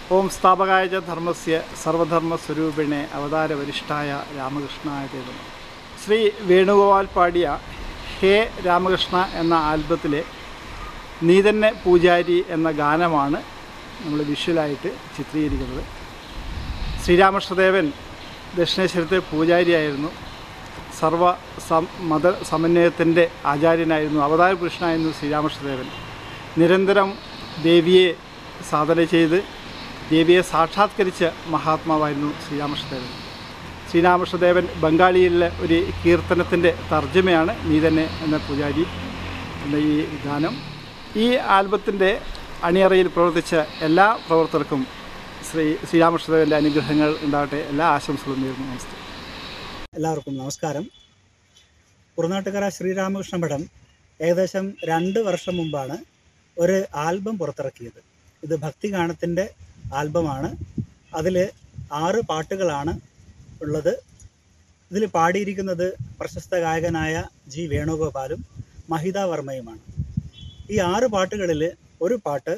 ഓം സ്ഥാപകായ ച ധർമ്മസ്യ സർവധർമ്മസ്വരൂപിണെ അവതാരവരിഷ്ഠായ രാമകൃഷ്ണായ ദേവൻ ശ്രീ വേണുഗോപാൽ പാടിയ ഹേ രാമകൃഷ്ണ എന്ന ആൽബത്തിലെ നീ തന്നെ പൂജാരി എന്ന ഗാനമാണ് നമ്മൾ വിഷ്വലായിട്ട് ചിത്രീകരിക്കുന്നത് ശ്രീരാമകൃഷ്ണദേവൻ ദക്ഷിണേശ്വരത്തെ പൂജാരിയായിരുന്നു സർവ സം മത സമന്വയത്തിൻ്റെ ആചാര്യനായിരുന്നു അവതാര പുരുഷനായിരുന്നു ശ്രീരാമകൃഷ്ണദേവൻ നിരന്തരം ദേവിയെ സാധന ചെയ്ത് ദേവിയെ സാക്ഷാത്കരിച്ച മഹാത്മാവായിരുന്നു ശ്രീരാമകൃഷ്ണദേവൻ ശ്രീരാമകൃഷ്ണദേവൻ ബംഗാളിയിലെ ഒരു കീർത്തനത്തിൻ്റെ തർജ്ജമയാണ് നീ തന്നെ എന്ന പൂജാരി എന്ന ഈ ഗാനം ഈ ആൽബത്തിൻ്റെ അണിയറയിൽ പ്രവർത്തിച്ച എല്ലാ പ്രവർത്തകർക്കും ശ്രീ ശ്രീരാമകൃഷ്ണദേവൻ്റെ അനുഗ്രഹങ്ങൾ ഉണ്ടാകട്ടെ എല്ലാ ആശംസകളും നേരുന്നു നമസ്തേ എല്ലാവർക്കും നമസ്കാരം കുറുനാട്ടുകര ശ്രീരാമകൃഷ്ണ മഠം ഏകദേശം രണ്ട് വർഷം മുമ്പാണ് ഒരു ആൽബം പുറത്തിറക്കിയത് ഇത് ഭക്തിഗാനത്തിൻ്റെ ആൽബമാണ് അതിൽ ആറ് പാട്ടുകളാണ് ഉള്ളത് ഇതിൽ പാടിയിരിക്കുന്നത് പ്രശസ്ത ഗായകനായ ജി വേണുഗോപാലും മഹിത വർമ്മയുമാണ് ഈ ആറ് പാട്ടുകളിൽ ഒരു പാട്ട്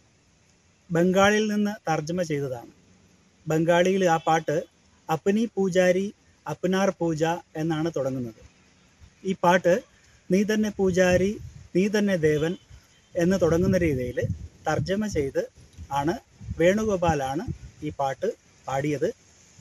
ബംഗാളിൽ നിന്ന് തർജ്ജമ ചെയ്തതാണ് ബംഗാളിയിൽ ആ പാട്ട് അപ്പനി പൂജാരി അപ്പനാർ പൂജ എന്നാണ് തുടങ്ങുന്നത് ഈ പാട്ട് നീ തന്നെ പൂജാരി നീ തന്നെ ദേവൻ എന്ന് തുടങ്ങുന്ന രീതിയിൽ തർജ്ജമ ചെയ്ത് ആണ് വേണുഗോപാലാണ് ഈ പാട്ട് പാടിയത്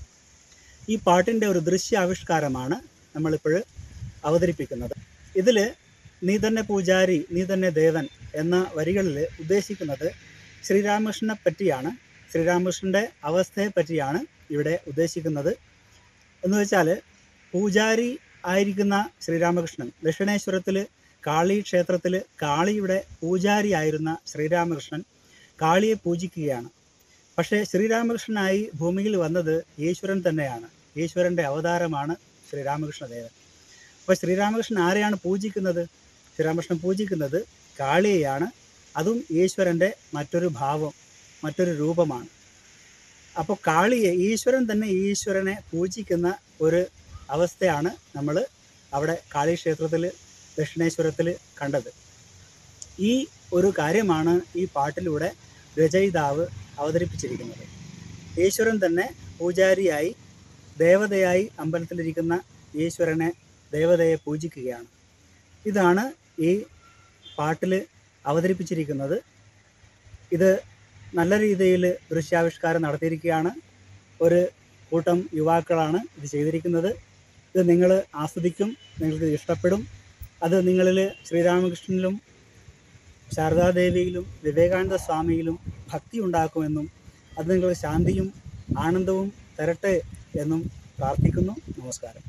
ഈ പാട്ടിൻ്റെ ഒരു ദൃശ്യാവിഷ്കാരമാണ് നമ്മളിപ്പോൾ അവതരിപ്പിക്കുന്നത് ഇതിൽ നീ തന്നെ പൂജാരി നീ തന്നെ ദേവൻ എന്ന വരികളിൽ ഉദ്ദേശിക്കുന്നത് ശ്രീരാമകൃഷ്ണനെ പറ്റിയാണ് ശ്രീരാമകൃഷ്ണൻ്റെ അവസ്ഥയെ പറ്റിയാണ് ഇവിടെ ഉദ്ദേശിക്കുന്നത് എന്ന് വെച്ചാൽ പൂജാരി ആയിരിക്കുന്ന ശ്രീരാമകൃഷ്ണൻ ദക്ഷിണേശ്വരത്തിൽ കാളി ക്ഷേത്രത്തിൽ കാളിയുടെ പൂജാരി ആയിരുന്ന ശ്രീരാമകൃഷ്ണൻ കാളിയെ പൂജിക്കുകയാണ് പക്ഷേ ശ്രീരാമകൃഷ്ണനായി ഭൂമിയിൽ വന്നത് ഈശ്വരൻ തന്നെയാണ് ഈശ്വരൻ്റെ അവതാരമാണ് ശ്രീരാമകൃഷ്ണദേവൻ അപ്പോൾ ശ്രീരാമകൃഷ്ണൻ ആരെയാണ് പൂജിക്കുന്നത് ശ്രീരാമകൃഷ്ണൻ പൂജിക്കുന്നത് കാളിയെയാണ് അതും ഈശ്വരൻ്റെ മറ്റൊരു ഭാവം മറ്റൊരു രൂപമാണ് അപ്പോൾ കാളിയെ ഈശ്വരൻ തന്നെ ഈശ്വരനെ പൂജിക്കുന്ന ഒരു അവസ്ഥയാണ് നമ്മൾ അവിടെ കാളി ക്ഷേത്രത്തിൽ ദക്ഷിണേശ്വരത്തിൽ കണ്ടത് ഈ ഒരു കാര്യമാണ് ഈ പാട്ടിലൂടെ രചയിതാവ് അവതരിപ്പിച്ചിരിക്കുന്നത് ഈശ്വരൻ തന്നെ പൂജാരിയായി ദേവതയായി അമ്പലത്തിലിരിക്കുന്ന ഈശ്വരനെ ദേവതയെ പൂജിക്കുകയാണ് ഇതാണ് ഈ പാട്ടിൽ അവതരിപ്പിച്ചിരിക്കുന്നത് ഇത് നല്ല രീതിയിൽ ദൃശ്യാവിഷ്കാരം നടത്തിയിരിക്കുകയാണ് ഒരു കൂട്ടം യുവാക്കളാണ് ഇത് ചെയ്തിരിക്കുന്നത് ഇത് നിങ്ങൾ ആസ്വദിക്കും നിങ്ങൾക്ക് ഇഷ്ടപ്പെടും അത് നിങ്ങളിൽ ശ്രീരാമകൃഷ്ണനിലും ശാരദാദേവിയിലും വിവേകാനന്ദ സ്വാമിയിലും ഭക്തി ഉണ്ടാക്കുമെന്നും അത് നിങ്ങൾക്ക് ശാന്തിയും ആനന്ദവും തരട്ടെ എന്നും പ്രാർത്ഥിക്കുന്നു നമസ്കാരം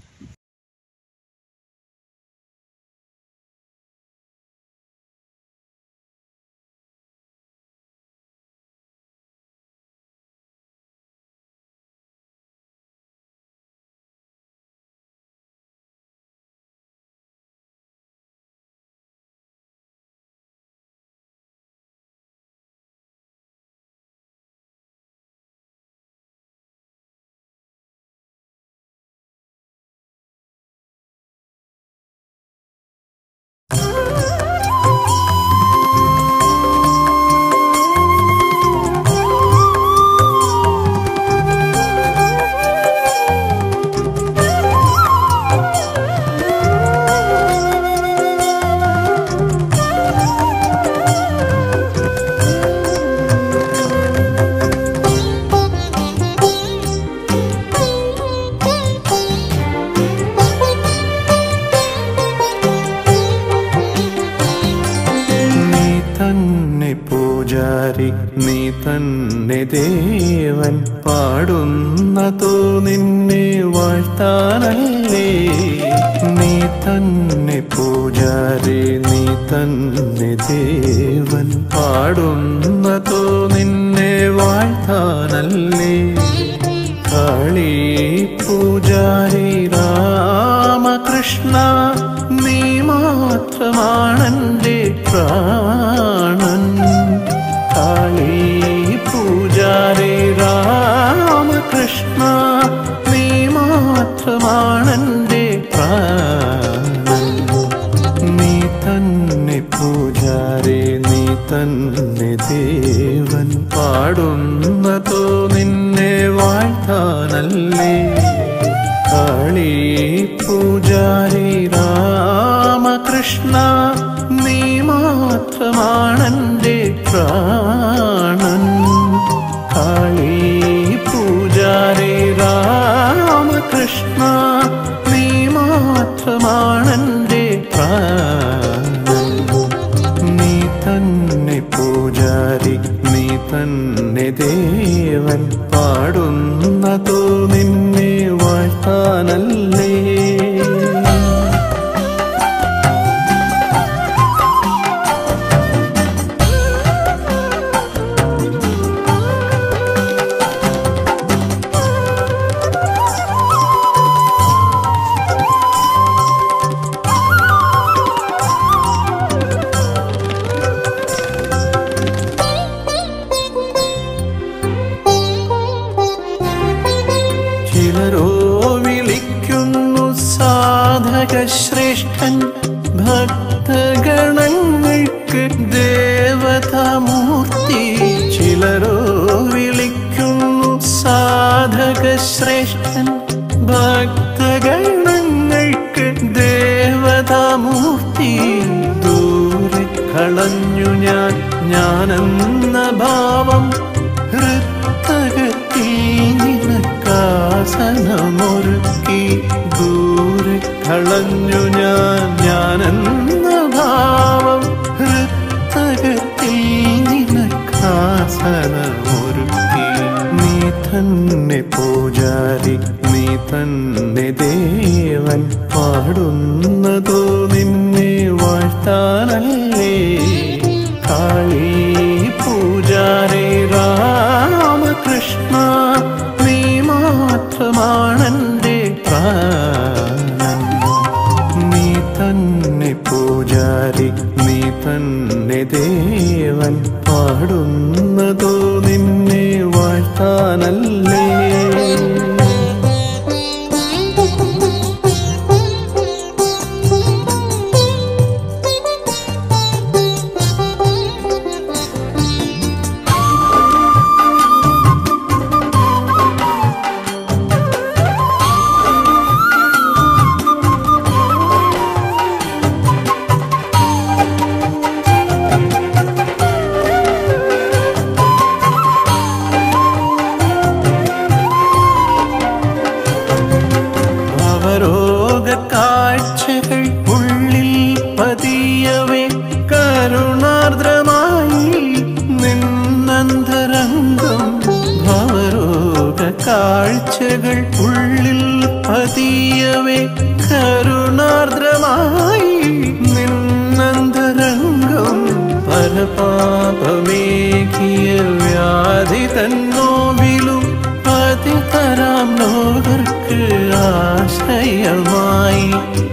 നീ തന്നെ പൂജാരി നീ തന്നെ ദേവൻ പാടുന്നതോ നിന്നെ വാഴ്ത്താനല്ലേ നീ തന്നെ പൂജാരി നീ തന്നെ ദേവൻ പാടുന്നതോ നിന്നെ വാഴ്ത്താനല്ലേ കാളി പൂജാരി രാമകൃഷ്ണ നീ മാത്രമാണെൻ്റെ പ്രാണൻ കാളി പൂജാരി രാമകൃഷ്ണ നീ മാത്രമാണെൻ്റെ പ്രാണൻ നീ തന്നെ പൂജ പൂജാരി നീ തന്നെ ദേവൻ പാടുന്നതോ നിന്നെ വാഴ്ത്താനല്ലേ കാളി പൂജാരി രാമകൃഷ്ണ നീ മാത്രമാണെൻ്റെ പ്രാണൻ കാളി പൂജാരി രാമകൃഷ്ണ നീ മാത്രമാണെൻ്റെ പ്രാണൻ നീ തന്നെ പൂജാരി നീ തന്നെ ദേവൻ പാടുന്നതോ നിന്നെ വാഴ്ത്താനല്ലേ ചിലരോ വിളിക്കുന്നു സാധക ശ്രേഷ്ഠൻ ഭക്തഗണങ്ങൾക്ക് ദേവതാമൂർത്തി ചിലരോ വിളിക്കുന്നു സാധക ശ്രേഷ്ഠൻ ഭക്തഗണങ്ങൾക്ക് ദേവതാമൂർത്തി ദൂരെ കളഞ്ഞു ഞാൻ ഞാനെന്ന ഭാവം ഹൃത്തകത്തിൽ നിനക്കാസനമൊരുക്കി ദൂരെ കളഞ്ഞു ഞാൻ ഞാനെന്ന ഭാവം ഹൃത്തകത്തിൽ നിനക്കാസനമൊരുക്കി നീ തന്നെ പൂജാരി നീ തന്നെ ദേവൻ പാടുന്നതോ നിന്നെ വാഴ്ത്താനല്ലേ കാളി പൂജാരി രാമകൃഷ്ണ നീ മാത്രമാണെൻ്റെ പ്രാണൻ നീ തന്നെ പൂജാരി നീ തന്നെ ദേവൻ പാടുന്നതോ നിന്നെ വാഴ്ത്താനല്ലേ അവരോഗ കാഴ്ചകൾ ഉള്ളിൽ പതിയവേ കരുണാർദ്രമായി നിന്നന്തരംഗം ഭവരോഗ കാഴ്ചകൾ ഉള്ളിൽ പതിയവേ കരുണാർദ്രമായി നിന്നന്തരംഗം പരപാപമേകിയ വ്യാധി തന്നോവിലും പതിതരാം ലോകർക്ക് ആശ്രയമായി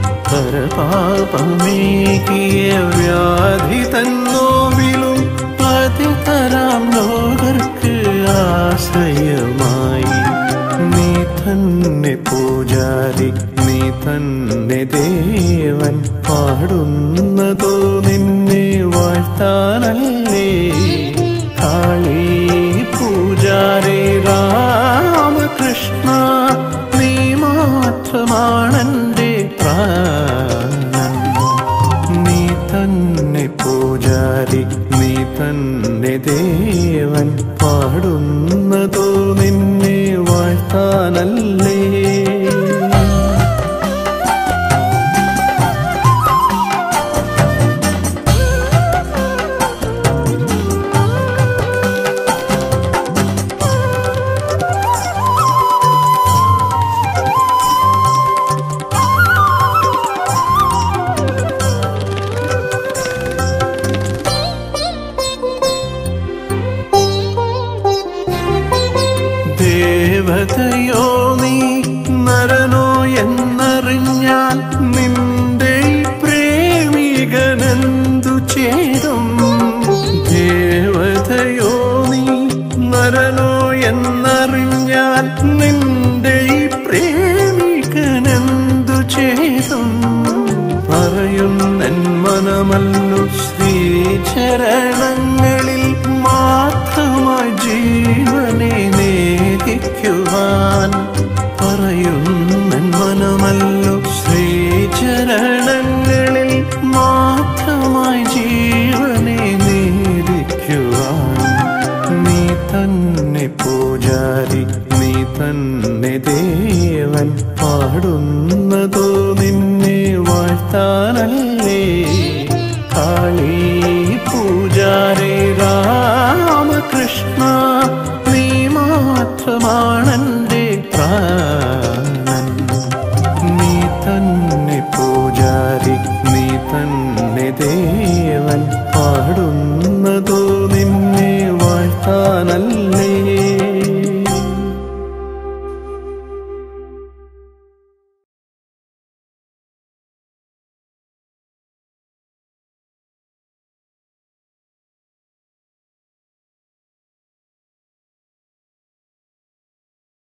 പരപാപമേകിയ വ്യാധി തന്നോവിലും പതിതരാം ലോകർക്ക് ആശ്രയമായി നീ തന്നെ പൂജാരി നീ തന്നെ ദേവൻ പാടുന്നതോ നിന്നെ വാഴ്ത്താനല്ലേ കാളി പൂജാരി രാമകൃഷ്ണ നീ മാത്രമാണെൻ്റെ പ്രാണൻ നീ തന്നെ പൂജാരി നീ തന്നെ ദേവൻ പാടുന്നതോ നിന്നെ വാഴ്ത്താനല്ലേ ദേവതയോ നീ ശ്രീചരണങ്ങളിൽ മാത്രമായി ജീവനെ നേദിക്കുവാൻ പറയുന്ന മനമല്ലോ ശ്രീചരണങ്ങളിൽ മാത്രമായി ജീവനെ നേദിക്കുവാൻ നീ തന്നെ പൂജാരി നീ തന്നെ ദേവൻ പാടുന്നതോ നിന്നെ വാഴ്ത്താനല്ലേ കാളി പൂജാരി രാമകൃഷ്ണ നീ മാത്രമാണെൻ്റെ പ്രാണൻ നീ തന്നെ പൂജാരി നീ തന്നെ ദേവൻ പാടുന്നു